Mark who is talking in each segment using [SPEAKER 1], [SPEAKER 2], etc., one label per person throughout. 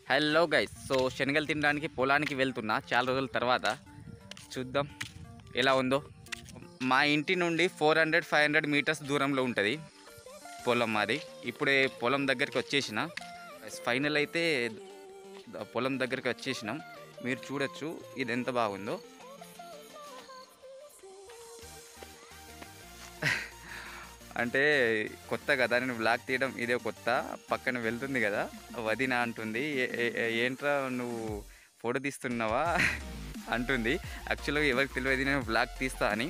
[SPEAKER 1] Hello guys so శనగలు తినడానికి పొలానికి వెళ్తున్నా చాలా రోజుల తర్వాత చూద్దాం ఎలా ఉందో మా ఇంటి నుండి four hundred five hundred meters దూరంలో ఉంటుంది పొలం మాది ఇప్పుడే పొలం దగ్గరికి వచ్చేసిన ఫైనల్ అయితే ద- పొలం దగ్గరికి వచ్చేసినాం మీరు చూడొచ్చు ఇది ఎంత బాగుందో అంటే కొత్త కదా నేను బ్లాక్ తీయడం ఇదే కొత్త పక్కన వెళ్తుంది కదా వదిన అంటుంది "ఏ- ఏ- ఏ- ఏంట్రా నువ్వు ఫోటో తీస్తున్నావా అంటుంది యాక్చువల్గా ఎవరికి తెలియదు నేను బ్లాక్ తీస్తా అని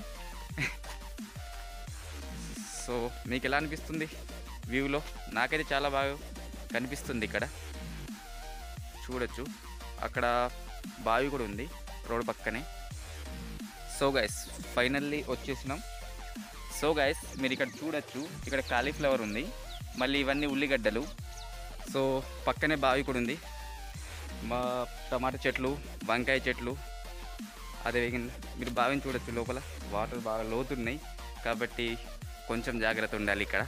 [SPEAKER 1] సో మీకు ఎలా అనిపిస్తుంది వ్యూలో నాకైతే చాలా బాగా కనిపిస్తుంది ఇక్కడ చూడొచ్చు అక్కడ బావి కూడా ఉంది రోడ్ పక్కనే సో గైస్ ఫైనల్లీ వచ్చేసినాం సో గైస్ మీరు ఇక్కడ చూడొచ్చు ఇక్కడ కాలీఫ్లవర్ ఉంది మళ్ళీ ఇవన్నీ ఉల్లిగడ్డలు సో పక్కనే బావి కూడా ఉంది మా టమాటా చెట్లు వంకాయ చెట్లు అదే విధంగా మీరు బావిని చూడొచ్చు లోపల వాటర్ బాగా లోతున్నాయి కాబట్టి కొంచెం జాగ్రత్త ఉండాలి ఇక్కడ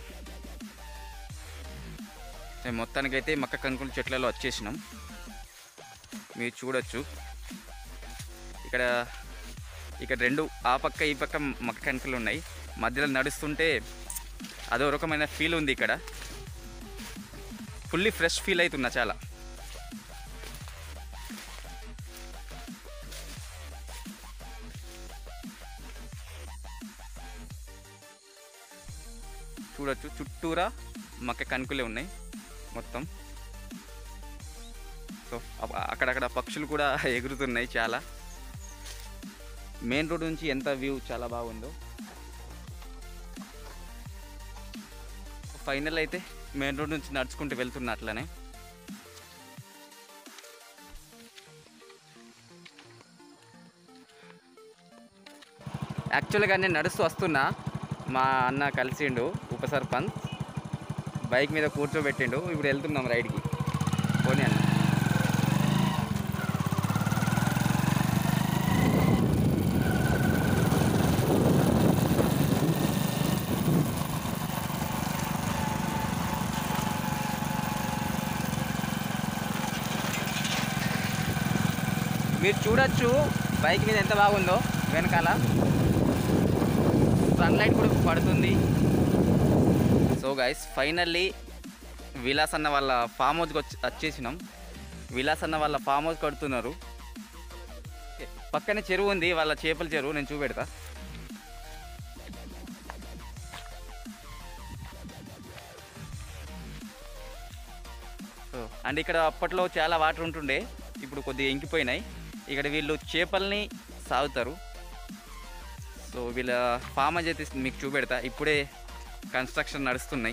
[SPEAKER 1] మేము మొత్తానికైతే మక్క కంకుల చెట్లలో వచ్చేసినాం మీరు చూడొచ్చు ఇక్కడ ఇక్కడ రెండు ఆ పక్క ఈ పక్క మక్క కణుకలు ఉన్నాయి మధ్యలో నడుస్తుంటే అదో రకమైన ఫీల్ ఉంది ఇక్కడ ఫుల్లీ ఫ్రెష్ ఫీల్ అవుతున్నా చాలా చూడొచ్చు చుట్టూరా మక్క కణుకులే ఉన్నాయి మొత్తం సో అ- అక్కడక్కడ పక్షులు కూడా ఎగురుతున్నాయి చాలా మెయిన్ రోడ్ నుంచి ఎంత వ్యూ చాలా బాగుందో ఫైనల్ అయితే మెయిన్ రోడ్ నుంచి నడుచుకుంటూ వెళ్తున్నా అట్లనే యాక్చువల్గా నేను నడుస్తూ వస్తున్నా మా అన్న కలిసిండు ఉప సర్పంచ్ బైక్ మీద కూర్చోబెట్టిండు ఇప్పుడు వెళ్తున్నాం రైడ్కి పోనీ అన్న మీరు చూడొచ్చు బైక్ మీద ఎంత బాగుందో వెనకాల సన్లైట్ కూడా పడుతుంది సో గైస్ ఫైనల్లీ విలాస్ అన్న వాళ్ళ ఫామ్ హౌస్కి వచ్చి వచ్చేసినాం విలాస్ అన్న వాళ్ళ ఫామ్ హౌస్ కడుతున్నారు పక్కనే చెరువు ఉంది వాళ్ళ చేపల చెరువు నేను చూపెడతా సో అండ్ ఇక్కడ అప్పట్లో చాలా వాటర్ ఉంటుండే ఇప్పుడు కొద్దిగా ఇంకిపోయినాయి ఇక్కడ వీళ్ళు చేపల్ని సాగుతారు సో వీళ్ళ ఫామ్ హౌస్ అయితే మీకు చూపెడతా ఇప్పుడే కన్స్ట్రక్షన్ నడుస్తున్నాయి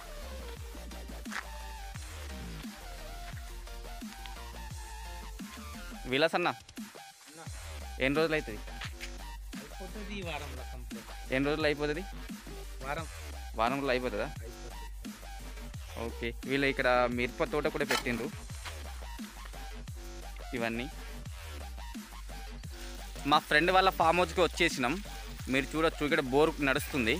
[SPEAKER 1] విలాస్ అన్న ఎన్ని రోజులు అవుతుంది
[SPEAKER 2] అయిపోతుంది ఈ వారంలో కంప్లీట్
[SPEAKER 1] ఎన్ని రోజులు అయిపోతుంది
[SPEAKER 2] వారం
[SPEAKER 1] వారం రోజులు అయిపోతుందా
[SPEAKER 2] అయిపోతుంది
[SPEAKER 1] ఓకే వీళ్ళు ఇక్కడ మిరప తోట కూడా పెట్టిండ్రు ఇవన్నీ మా ఫ్రెండ్ వాళ్ళ ఫామ్ హౌస్కి వచ్చేసినాం మీరు చూడొచ్చు ఇక్కడ బోర్ నడుస్తుంది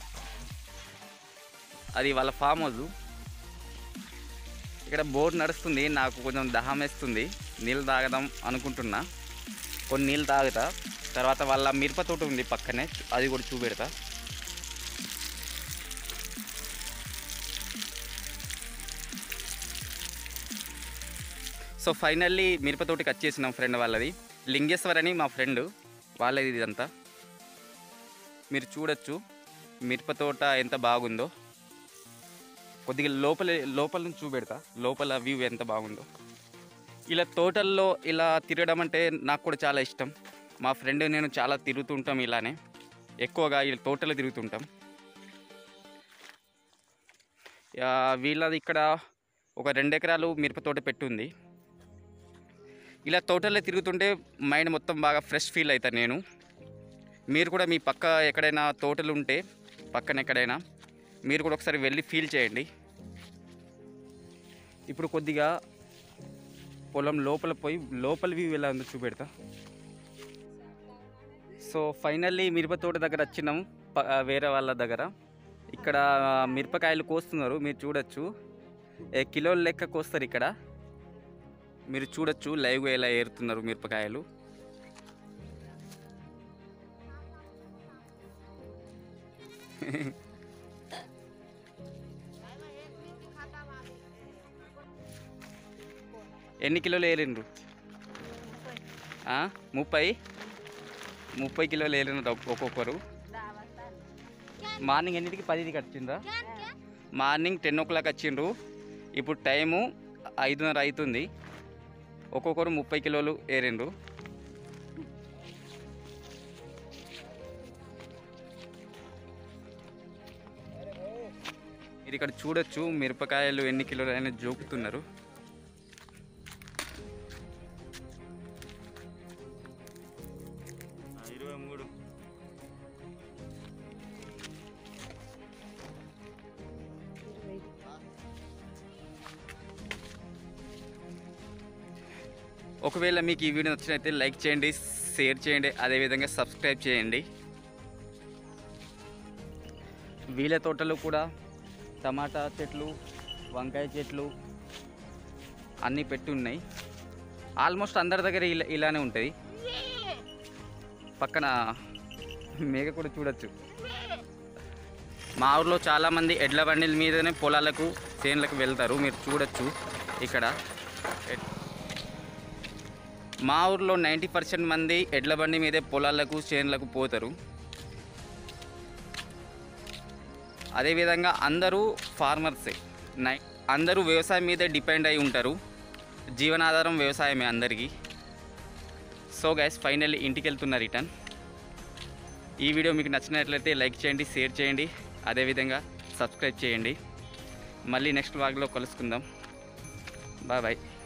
[SPEAKER 1] అది వాళ్ళ ఫామ్ హౌస్ ఇక్కడ బోర్ నడుస్తుంది నాకు కొంచెం దహం వేస్తుంది నీళ్ళు తాగదాం అనుకుంటున్నా కొన్ని నీళ్ళు తాగుతా తర్వాత వాళ్ళ మిరప తోట ఉంది పక్కనే అది కూడా చూపెడతా సో ఫైనల్లీ మిరప తోటకి వచ్చేసినాం ఫ్రెండ్ వాళ్ళది లింగేశ్వర్ అని మా ఫ్రెండ్ వాళ్ళది ఇదంతా మీరు చూడొచ్చు మిరప తోట ఎంత బాగుందో కొద్దిగా లోపల లోపల నుంచి చూపెడతా లోపల వ్యూ ఎంత బాగుందో ఇలా తోటల్లో ఇలా తిరగడం అంటే నాకు కూడా చాలా ఇష్టం మా ఫ్రెండ్ నేను చాలా తిరుగుతుంటాం ఇలానే ఎక్కువగా ఇలా తోటలో తిరుగుతుంటాం ఆ, వీళ్ళది ఇక్కడ ఒక రెండు ఎకరాలు మిరప తోట పెట్టుంది ఇలా తోటల్లో తిరుగుతుంటే మైండ్ మొత్తం బాగా ఫ్రెష్ ఫీల్ అవుతాను నేను మీరు కూడా మీ పక్క ఎక్కడైనా తోటలు ఉంటే పక్కన ఎక్కడైనా మీరు కూడా ఒకసారి వెళ్ళి ఫీల్ చేయండి ఇప్పుడు కొద్దిగా పొలం లోపల పోయి లోపల వ్యూ ఎలా ఉందో చూపెడతా సో ఫైనల్లీ మిరప తోట దగ్గర వచ్చినాం ప- వేరే వాళ్ళ దగ్గర ఇక్కడ మిరపకాయలు కోస్తున్నారు మీరు చూడొచ్చు ఏ కిలోల లెక్క కోస్తారు ఇక్కడ మీరు చూడొచ్చు లైవ్గా ఎలా ఏరుతున్నారు మిరపకాయలు ఎన్ని కిలోలు ఏరిండ్రు ఆ? ముప్పై ముప్పై కిలోలు ఏరినారు ఒక్కొక్కరు మార్నింగ్ ఎన్నింటికి పదికి వచ్చిండ్రా మార్నింగ్ టెన్ ఓ క్లాక్ వచ్చిండ్రు ఇప్పుడు టైము ఐదున్నర అవుతుంది ఒక్కొక్కరు ముప్పై కిలోలు ఏరిండ్రు మీరు ఇక్కడ చూడొచ్చు మిరపకాయలు ఎన్ని కిలోలు అయినా జోకుతున్నారు
[SPEAKER 3] ఇరవై మూడు
[SPEAKER 1] ఒకవేళ మీకు ఈ వీడియో నచ్చినైతే లైక్ చేయండి షేర్ చేయండి అదేవిధంగా సబ్స్క్రైబ్ చేయండి వీళ్ళ తోటలో కూడా టమాటా చెట్లు వంకాయ చెట్లు అన్నీ పెట్టి ఉన్నాయి ఆల్మోస్ట్ అందరి దగ్గర ఇలా ఇలానే ఉంటుంది పక్కన మేఘ కూడా చూడొచ్చు మా ఊర్లో చాలామంది ఎడ్ల బండిల మీదనే పొలాలకు చేనులకు వెళ్తారు మీరు చూడొచ్చు ఇక్కడ ఎడ్- మా ఊర్లో నైంటీ పర్సెంట్ మంది ఎడ్ల బండి మీదే పొలాలకు చేనులకు పోతారు అదేవిధంగా అందరూ ఫార్మర్సే నై అందరూ వ్యవసాయం మీదే డిపెండ్ అయి ఉంటారు జీవనాధారం వ్యవసాయమే అందరికీ సో గైస్ ఫైనల్లీ ఇంటికి వెళ్తున్నా రిటర్న్ ఈ వీడియో మీకు నచ్చినట్లయితే లైక్ చేయండి షేర్ చేయండి అదేవిధంగా సబ్స్క్రైబ్ చేయండి మళ్ళీ నెక్స్ట్ వాగ్లో కలుసుకుందాం బాయ్ బాయ్